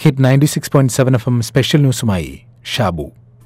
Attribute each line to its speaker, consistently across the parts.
Speaker 1: hit ninety six point seven F M special ന്യൂസുമായി ഷാബു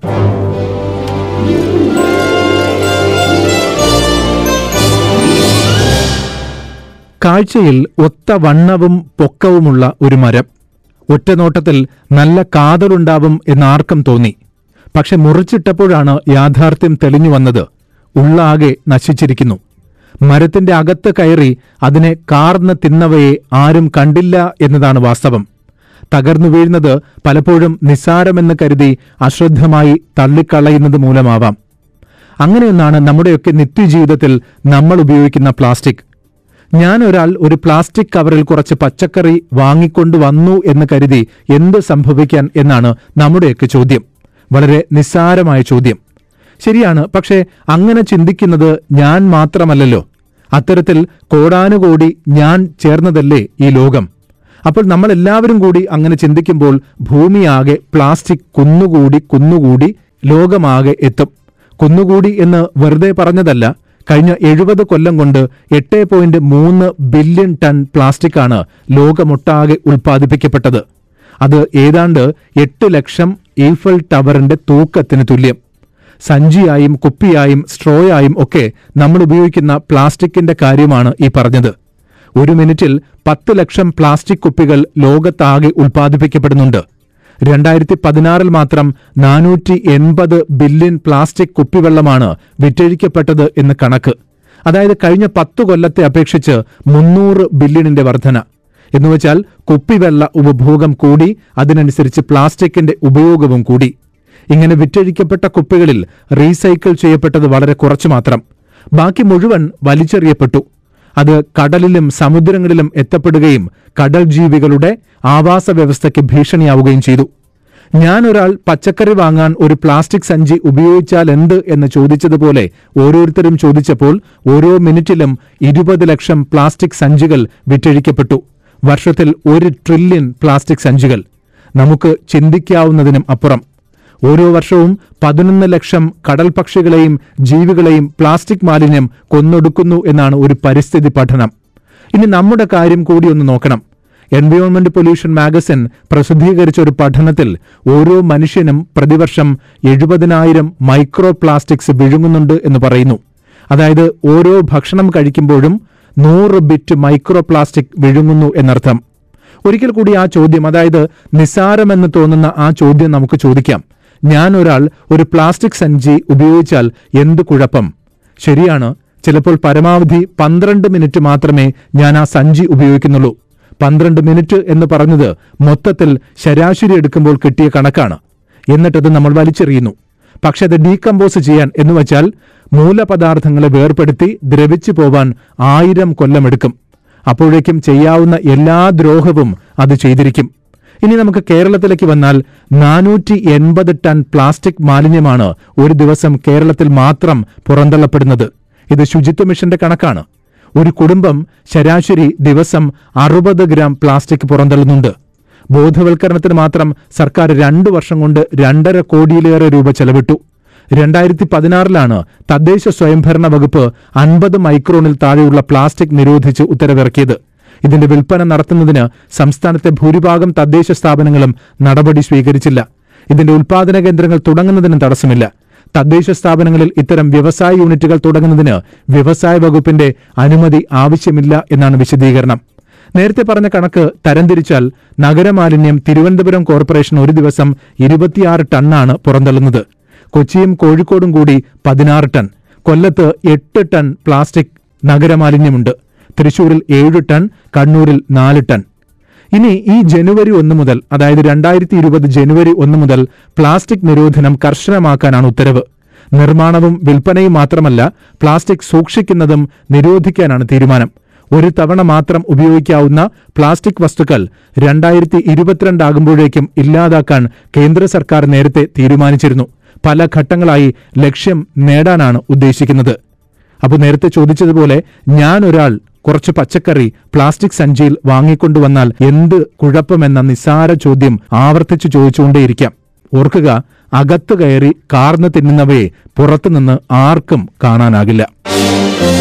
Speaker 2: കാഴ്ചയിൽ ഒത്ത വണ്ണവും പൊക്കവുമുള്ള ഒരു മരം ഒറ്റനോട്ടത്തിൽ നല്ല കാതലുണ്ടാവും എന്നാർക്കും തോന്നി പക്ഷെ മുറിച്ചിട്ടപ്പോഴാണ് യാഥാർത്ഥ്യം തെളിഞ്ഞു വന്നത് ഉള്ളാകെ നശിച്ചിരിക്കുന്നു മരത്തിന്റെ അകത്ത് കയറി അതിനെ കാർന്ന് തിന്നവയെ ആരും കണ്ടില്ല എന്നതാണ് വാസ്തവം തകർന്നു വീഴുന്നത് പലപ്പോഴും നിസ്സാരമെന്ന് കരുതി അശ്രദ്ധമായി തള്ളിക്കളയുന്നത് മൂലമാവാം അങ്ങനെയൊന്നാണ് നമ്മുടെയൊക്കെ നിത്യജീവിതത്തിൽ നമ്മൾ ഉപയോഗിക്കുന്ന പ്ലാസ്റ്റിക് ഞാൻ ഒരാൾ ഒരു പ്ലാസ്റ്റിക് കവറിൽ കുറച്ച് പച്ചക്കറി വാങ്ങിക്കൊണ്ടു വന്നു എന്ന് കരുതി എന്ത് സംഭവിക്കാൻ എന്നാണ് നമ്മുടെയൊക്കെ ചോദ്യം വളരെ നിസ്സാരമായ ചോദ്യം ശരിയാണ് പക്ഷേ അങ്ങനെ ചിന്തിക്കുന്നത് ഞാൻ മാത്രമല്ലല്ലോ അത്തരത്തിൽ കോടാനുകോടി ഞാൻ ചേർന്നതല്ലേ ഈ ലോകം അപ്പോൾ നമ്മൾ എല്ലാവരും കൂടി അങ്ങനെ ചിന്തിക്കുമ്പോൾ ഭൂമിയാകെ പ്ലാസ്റ്റിക് കുന്നുകൂടി കുന്നുകൂടി ലോകമാകെ എത്തും കുന്നുകൂടി എന്ന് വെറുതെ പറഞ്ഞതല്ല കഴിഞ്ഞ എഴുപത് കൊല്ലം കൊണ്ട് എട്ട് പോയിന്റ് മൂന്ന് ബില്യൺ ടൺ പ്ലാസ്റ്റിക്കാണ് ലോകമൊട്ടാകെ ഉൽപ്പാദിപ്പിക്കപ്പെട്ടത് അത് ഏതാണ്ട് എട്ട് ലക്ഷം ഈഫൽ ടവറിന്റെ തൂക്കത്തിന് തുല്യം സഞ്ചിയായും കുപ്പിയായും സ്ട്രോയായും ഒക്കെ നമ്മൾ ഉപയോഗിക്കുന്ന പ്ലാസ്റ്റിക്കിന്റെ കാര്യമാണ് ഈ പറഞ്ഞത് ഒരു മിനിറ്റിൽ പത്ത് ലക്ഷം പ്ലാസ്റ്റിക് കുപ്പികൾ ലോകത്താകെ ഉൽപ്പാദിപ്പിക്കപ്പെടുന്നുണ്ട് രണ്ടായിരത്തി പതിനാറിൽ മാത്രം നാനൂറ്റി എൺപത് ബില്യൺ പ്ലാസ്റ്റിക് കുപ്പിവെള്ളമാണ് വിറ്റഴിക്കപ്പെട്ടത് എന്ന് കണക്ക് അതായത് കഴിഞ്ഞ പത്തു കൊല്ലത്തെ അപേക്ഷിച്ച് മുന്നൂറ് ബില്യണിന്റെ വർധന എന്നുവെച്ചാൽ കുപ്പിവെള്ള ഉപഭോഗം കൂടി അതിനനുസരിച്ച് പ്ലാസ്റ്റിക്കിന്റെ ഉപയോഗവും കൂടി ഇങ്ങനെ വിറ്റഴിക്കപ്പെട്ട കുപ്പികളിൽ റീസൈക്കിൾ ചെയ്യപ്പെട്ടത് വളരെ കുറച്ചു മാത്രം ബാക്കി മുഴുവൻ വലിച്ചെറിയപ്പെട്ടു അത് കടലിലും സമുദ്രങ്ങളിലും എത്തപ്പെടുകയും കടൽ ജീവികളുടെ ആവാസ വ്യവസ്ഥയ്ക്ക് ഭീഷണിയാവുകയും ചെയ്തു ഞാൻ ഒരാൾ പച്ചക്കറി വാങ്ങാൻ ഒരു പ്ലാസ്റ്റിക് സഞ്ചി ഉപയോഗിച്ചാൽ എന്ത് എന്ന് ചോദിച്ചതുപോലെ ഓരോരുത്തരും ചോദിച്ചപ്പോൾ ഓരോ മിനിറ്റിലും ഇരുപത് ലക്ഷം പ്ലാസ്റ്റിക് സഞ്ചികൾ വിറ്റഴിക്കപ്പെട്ടു വർഷത്തിൽ ഒരു ട്രില്യൺ പ്ലാസ്റ്റിക് സഞ്ചികൾ നമുക്ക് ചിന്തിക്കാവുന്നതിനും അപ്പുറം ഓരോ വർഷവും പതിനൊന്ന് ലക്ഷം കടൽ പക്ഷികളെയും ജീവികളെയും പ്ലാസ്റ്റിക് മാലിന്യം കൊന്നൊടുക്കുന്നു എന്നാണ് ഒരു പരിസ്ഥിതി പഠനം ഇനി നമ്മുടെ കാര്യം കൂടി ഒന്ന് നോക്കണം എൻവയോൺമെന്റ് പൊല്യൂഷൻ മാഗസിൻ പ്രസിദ്ധീകരിച്ച ഒരു പഠനത്തിൽ ഓരോ മനുഷ്യനും പ്രതിവർഷം എഴുപതിനായിരം മൈക്രോ പ്ലാസ്റ്റിക്സ് വിഴുങ്ങുന്നുണ്ട് എന്ന് പറയുന്നു അതായത് ഓരോ ഭക്ഷണം കഴിക്കുമ്പോഴും നൂറ് ബിറ്റ് മൈക്രോ പ്ലാസ്റ്റിക് വിഴുങ്ങുന്നു എന്നർത്ഥം ഒരിക്കൽ കൂടി ആ ചോദ്യം അതായത് നിസ്സാരമെന്ന് തോന്നുന്ന ആ ചോദ്യം നമുക്ക് ചോദിക്കാം ഞാൻ ഒരാൾ ഒരു പ്ലാസ്റ്റിക് സഞ്ചി ഉപയോഗിച്ചാൽ എന്ത് കുഴപ്പം ശരിയാണ് ചിലപ്പോൾ പരമാവധി പന്ത്രണ്ട് മിനിറ്റ് മാത്രമേ ഞാൻ ആ സഞ്ചി ഉപയോഗിക്കുന്നുള്ളൂ പന്ത്രണ്ട് മിനിറ്റ് എന്ന് പറഞ്ഞത് മൊത്തത്തിൽ ശരാശരി എടുക്കുമ്പോൾ കിട്ടിയ കണക്കാണ് എന്നിട്ടത് നമ്മൾ വലിച്ചെറിയുന്നു പക്ഷെ അത് ഡീകമ്പോസ് ചെയ്യാൻ എന്ന് വച്ചാൽ മൂലപദാർത്ഥങ്ങളെ വേർപെടുത്തി ദ്രവിച്ചു പോവാൻ ആയിരം കൊല്ലമെടുക്കും അപ്പോഴേക്കും ചെയ്യാവുന്ന എല്ലാ ദ്രോഹവും അത് ചെയ്തിരിക്കും ഇനി നമുക്ക് കേരളത്തിലേക്ക് വന്നാൽ നാനൂറ്റി എൺപത് ടൺ പ്ലാസ്റ്റിക് മാലിന്യമാണ് ഒരു ദിവസം കേരളത്തിൽ മാത്രം പുറന്തള്ളപ്പെടുന്നത് ഇത് ശുചിത്വ മിഷന്റെ കണക്കാണ് ഒരു കുടുംബം ശരാശരി ദിവസം അറുപത് ഗ്രാം പ്ലാസ്റ്റിക് പുറന്തള്ളുന്നുണ്ട് ബോധവൽക്കരണത്തിന് മാത്രം സർക്കാർ രണ്ടു വർഷം കൊണ്ട് രണ്ടര കോടിയിലേറെ രൂപ ചെലവിട്ടു രണ്ടായിരത്തി പതിനാറിലാണ് തദ്ദേശ സ്വയംഭരണ വകുപ്പ് അൻപത് മൈക്രോണിൽ താഴെയുള്ള പ്ലാസ്റ്റിക് നിരോധിച്ച് ഉത്തരവിറക്കിയത് ഇതിന്റെ വിൽപ്പന നടത്തുന്നതിന് സംസ്ഥാനത്തെ ഭൂരിഭാഗം തദ്ദേശ സ്ഥാപനങ്ങളും നടപടി സ്വീകരിച്ചില്ല ഇതിന്റെ ഉൽപാദന കേന്ദ്രങ്ങൾ തുടങ്ങുന്നതിനും തടസ്സമില്ല തദ്ദേശ സ്ഥാപനങ്ങളിൽ ഇത്തരം വ്യവസായ യൂണിറ്റുകൾ തുടങ്ങുന്നതിന് വ്യവസായ വകുപ്പിന്റെ അനുമതി ആവശ്യമില്ല എന്നാണ് വിശദീകരണം നേരത്തെ പറഞ്ഞ കണക്ക് തരംതിരിച്ചാൽ നഗരമാലിന്യം തിരുവനന്തപുരം കോർപ്പറേഷൻ ഒരു ദിവസം ഇരുപത്തിയാറ് ടണ്ണാണ് പുറന്തള്ളുന്നത് കൊച്ചിയും കോഴിക്കോടും കൂടി പതിനാറ് ടൺ കൊല്ലത്ത് എട്ട് ടൺ പ്ലാസ്റ്റിക് നഗരമാലിന്യമുണ്ട് തൃശൂരിൽ ഏഴ് ടൺ കണ്ണൂരിൽ നാല് ടൺ ഇനി ഈ ജനുവരി ഒന്ന് മുതൽ അതായത് രണ്ടായിരത്തി ഇരുപത് ജനുവരി ഒന്ന് മുതൽ പ്ലാസ്റ്റിക് നിരോധനം കർശനമാക്കാനാണ് ഉത്തരവ് നിർമ്മാണവും വിൽപ്പനയും മാത്രമല്ല പ്ലാസ്റ്റിക് സൂക്ഷിക്കുന്നതും നിരോധിക്കാനാണ് തീരുമാനം ഒരു തവണ മാത്രം ഉപയോഗിക്കാവുന്ന പ്ലാസ്റ്റിക് വസ്തുക്കൾ രണ്ടായിരത്തി ഇരുപത്തിരണ്ടാകുമ്പോഴേക്കും ഇല്ലാതാക്കാൻ കേന്ദ്ര സർക്കാർ നേരത്തെ തീരുമാനിച്ചിരുന്നു പല ഘട്ടങ്ങളായി ലക്ഷ്യം നേടാനാണ് ഉദ്ദേശിക്കുന്നത് അപ്പോൾ നേരത്തെ ചോദിച്ചതുപോലെ ഞാൻ ഒരാൾ കുറച്ച് പച്ചക്കറി പ്ലാസ്റ്റിക് സഞ്ചിയിൽ വാങ്ങിക്കൊണ്ടുവന്നാൽ എന്ത് കുഴപ്പമെന്ന നിസ്സാര ചോദ്യം ആവർത്തിച്ചു ചോദിച്ചുകൊണ്ടേയിരിക്കാം ഓർക്കുക അകത്തു കയറി കാർന്നു തിന്നുന്നവയെ പുറത്തുനിന്ന് ആർക്കും കാണാനാകില്ല